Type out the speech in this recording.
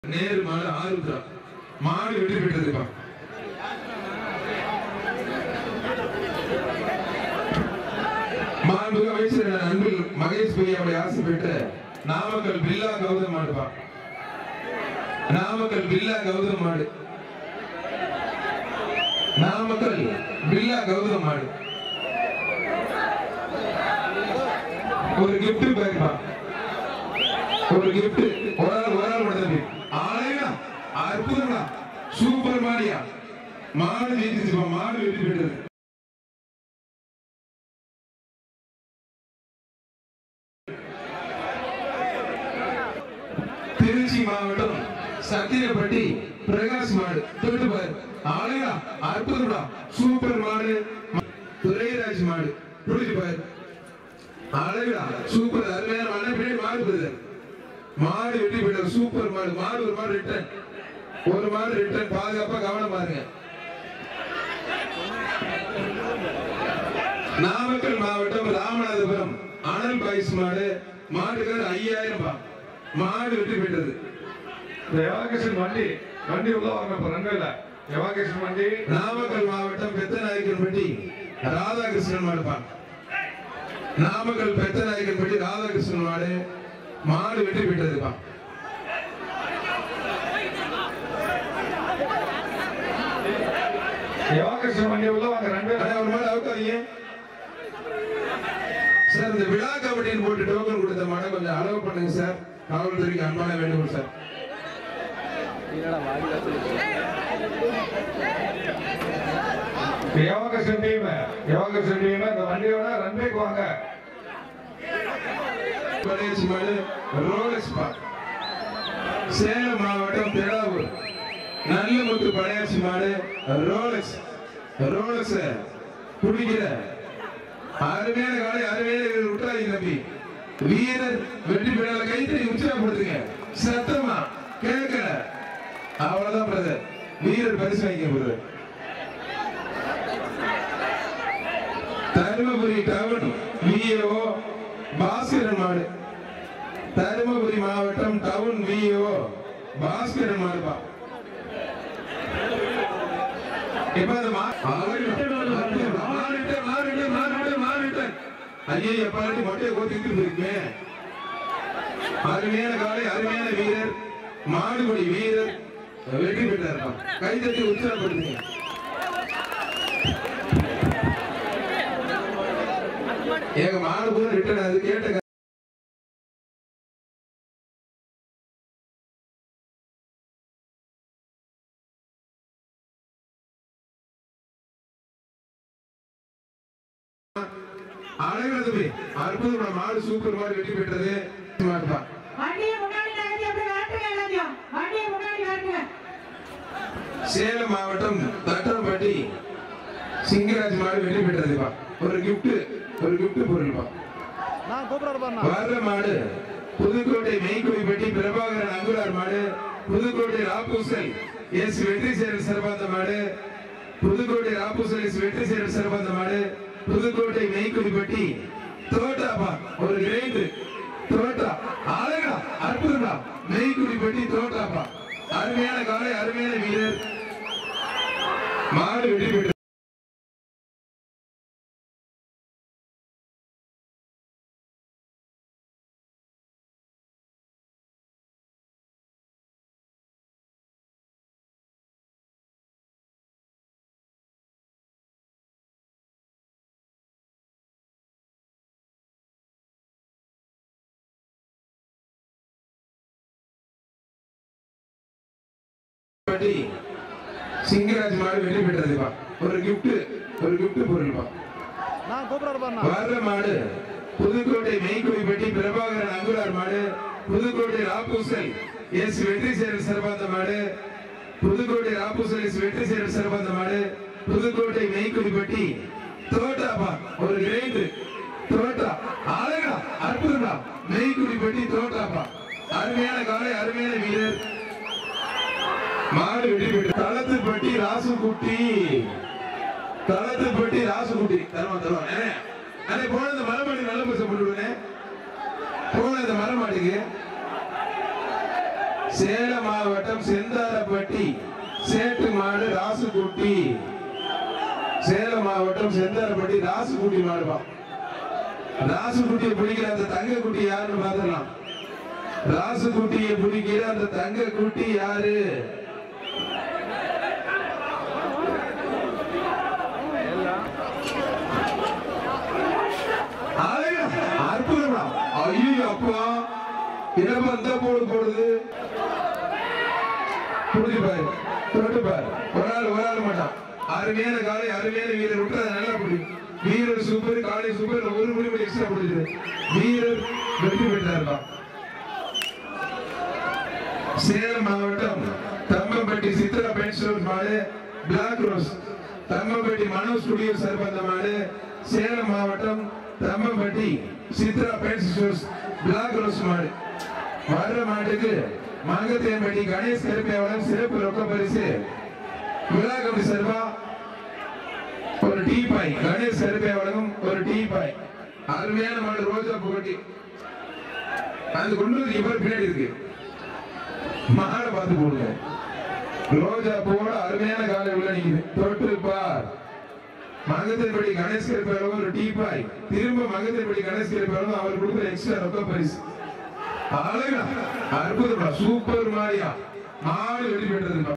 நேரு மாடு ஆருத்ரா மாடு வெற்றி பெற்றதுப்பா மாண்புக அமைச்சர் அன்பில் மகேஷ் பையாவுடைய ஆசை பெற்ற நாமக்கல் பில்லா கௌதம் மாடுப்பா நாமக்கல் பில்லா கௌதம் மாடு நாமக்கல் பில்லா கௌதம் மாடு ஒரு gift பேக்ப்பா ஒரு gift ஒரு ஆள் ஒரு ஆள் மட்டும் தம்பி ஆளையா அற்புதங்களா சூப்பர் மாடியா மாடு ஜெயிச்சிச்சுப்பா மாடு வெற்றி பெற்றது திருச்சி மாவட்டம் சத்திரப்பட்டி பிரகாஷ் மாடு தொட்டு பாரு ஆளையா அற்புதம்டா சூப்பர் மாடு துரைராஜ் மாடு புரிஞ்சு பாரு அழகுடா சூப்பர் அருமையான மாடு பின்னாடி மாடு போகுது மாடு வெற்றி பெற்ற சூப்பர் மாடு மாடு ஒரு மாடு ரிட்டர்ன் ஒரு மாடு ரிட்டர்ன் பாதுகாப்பா கவனம் பாருங்க நாமக்கல் மாவட்டம் ராமநாதபுரம் அனல் பாய்ஸ் மாடு மாட்டுக்கு ஐயாயிரம் ரூபாய் மாடு வெற்றி பெற்றது இந்த எவாகேஷன் வண்டி வண்டி உள்ள வாங்க இப்ப ரெண்டு இல்ல எவாகேஷன் வண்டி நாமக்கல் மாவட்டம் பெத்தநாயக்கன்பட்டி ராதாகிருஷ்ணன் மாடுப்பா நாமக்கல் பெத்தநாயக்கன்பட்டி ராதாகிருஷ்ணன் மாடு மாடு வெற்றி பெற்றதுப்பா எவாகேஷன் வண்டி உள்ள வாங்க ரெண்டு அண்ணா, ஒரு மாடு அவுக்காதீங்க சார் இந்த விழா கமிட்டின்னு போட்டு டோக்கன் கொடுத்த மாடை கொஞ்சம் அளவு பண்ணுங்க சார் காவல்துறைக்கு அன்பான வேண்டுகோள் sir evacuation team evacuation team இந்த வண்டியோட ரெண்டுக்கு வாங்க படையச்சி மாடு ரோலக்ஸ் பா சேலம் மாவட்டம் திடாவூர் நல்லமுத்து படையாச்சி மாடு ரோலக்ஸ் ரோலக்ஸ் குடிக்கிற அருமையான காலை அருமையான வீரர் விட்டுறாதீங்க தம்பி வீரர் வெற்றி பெறாத கைத்தறி உற்சாகப்படுத்துங்க சத்தமா கேட்கல அவ்வளவுதான் பிரதர் வீரர் பரிசு வாங்கிக்க brother Dharmapuri town VAO Baskaran மாடு தருமபுரி மாவட்டம் டவுன் விஏஓ பாஸ்கரன் மாடுப்பா இப்ப அந்த மா- மாறிட்டு, மாறிட்டு, மாறிட்டு, மாறிட்டு, மாறிட்டு. ஐயே, எப்பாடி மொட்டையை கோத்திட்டு இருக்கே அருமையான காலை அருமையான வீரர் மாடுபடி வீரர் வெற்றி பெற்றார்ப்பா கை தட்டி உற்சாகப்படுத்துங்க எங்க மாடு கூட ரிட்டர்ன் அது கேட்ட அழகான தம்பி அற்புதமான மாடு சூப்பர் மாடு வெற்றி பெற்றது மாடுப்பா வண்டியை முன்னாடி நகர்த்தி அப்படியே காட்டுங்க எல்லாத்தையும் வண்டியை முன்னாடி காட்டுங்க சேலம் மாவட்டம் தட்டம்பட்டி சிங்கராஜ் மாடு வெற்றி பெற்றதுப்பா ஒரு gift ஒரு gift பொருள்ப்பா நான் கூப்பிடுற பாருண்ணா வர்ற மாடு புதுக்கோட்டை மெய்க்குடிப்பட்டி பிரபாகரன் அங்குலார் மாடு புதுக்கோட்டை ராப்பூசல் எஸ் வெற்றி சேரன் சிறப்பாந்த மாடு புதுக்கோட்டை ராப்பூசல் எஸ் வெற்றி சேரன் சிறப்பாந்த மாடு புதுக்கோட்டை மெய்க்குடிப்பட்டி தோட்டாப்பா ஒரு கிரேட் தோட்டா அழகா அற்புதம்டா மெய்க்குடிப்பட்டி தோட்டாப்பா அருமையான காலை அருமையான வீரர் மாடு வெற்றி பெற்று பட்டி சிங்கராஜ் மாடு வெற்றி பெற்றதுப்பா ஒரு gift ஒரு gift பொருள்ப்பா நான் கூப்பிடுற பாருண்ணா வர்ற மாடு புதுக்கோட்டை மெய்க்குடிப்பட்டி பிரபாகரன் அங்குலார் மாடு புதுக்கோட்டை ராப்பூசல் எஸ் வெற்றி சேரன் சிறப்பாந்த மாடு புதுக்கோட்டை ராப்பூசல் எஸ் வெற்றி சேரன் சிறப்பாந்த மாடு புதுக்கோட்டை மெய்க்குடிப்பட்டி தோட்டாப்பா ஒரு கிரேட் தோட்டா அழகா அற்புதம்டா மெய்க்குடிப்பட்டி தோட்டாப்பா அருமையான காலை அருமையான வீரர் மாடு வெற்றி பெற்று களத்துப்பட்டி ராசுகுட்டி களத்துப்பட்டி ராசுகுட்டி தருவா தருவா அண்ணே அண்ணே போன இந்த மரமாடி நல்ல பரிசு போட்டு விடுனே போன இந்த மரமாடிக்கு சேலம் மாவட்டம் மாவட்டம் செந்தாரப்பட்டி சேட்டு மாடு ராசுகுட்டி சேலம் மாவட்டம் செந்தாரப்பட்டி ராசுகுட்டி மாடுபா ராசுகுட்டியை பிடிக்கிற அந்த தங்க குட்டி யாருன்னு பாத்துடலாம் ராசுகுட்டியை பிடிக்கிற அந்த தங்க குட்டி யாரு அழகா, அற்புதம்டா ஐயோ அப்பா என்னப்பா இந்த போடு போடுது புடிச்சு பாரு தொட்டு பாரு ஒரு ஆள் ஒரு ஆள் மாட்டான் அருமையான காலை அருமையான வீரர் விட்டு அதை நல்லா பிடி வீரர் சூப்பர் காலை சூப்பர் ஒரு மணி எக்ஸ்ட்ரா பிடிச்சது வீரர் வெற்றி பெற்றாருப்பா சேலம் மாவட்டம் தம்மம்பட்டி சித்ரா பென் ஸ்டோர் மாடு black rose Thammampatti Mano studio சர்பந்த மாடு சேலம் மாவட்டம் Thammampatti Chitra pen stores black rose மாடு வர்ற மாட்டுக்கு மங்கத்தேன்பட்டி கணேஷ் கருப்பையாளர் சிறப்பு ரொக்க பரிசு விழா கமிட்டி சார்பா ஒரு டீ பாய் கணேஷ் கருப்பை வழங்கும் ஒரு டீ பாய் அருமையான மாடு ரோஜா புகட்டி அது கொண்டு வந்து இவர் பின்னாடி இருக்கு மாடை பார்த்து போடுங்க ரோஜா பூவோட அருமையான காலை உள்ள நிக்குது தொட்டு பார் மகத்தின்படி கணேஷ் கருப்பை ஒரு டீ பாய் திரும்ப மகத்தின்படி கணேஷ் கருப்பை அவர் கொடுக்குற எக்ஸ்ட்ரா ரொக்க பரிசு அழகா அற்புதமா சூப்பர் மாரியா மாடு வெற்றி பெற்றது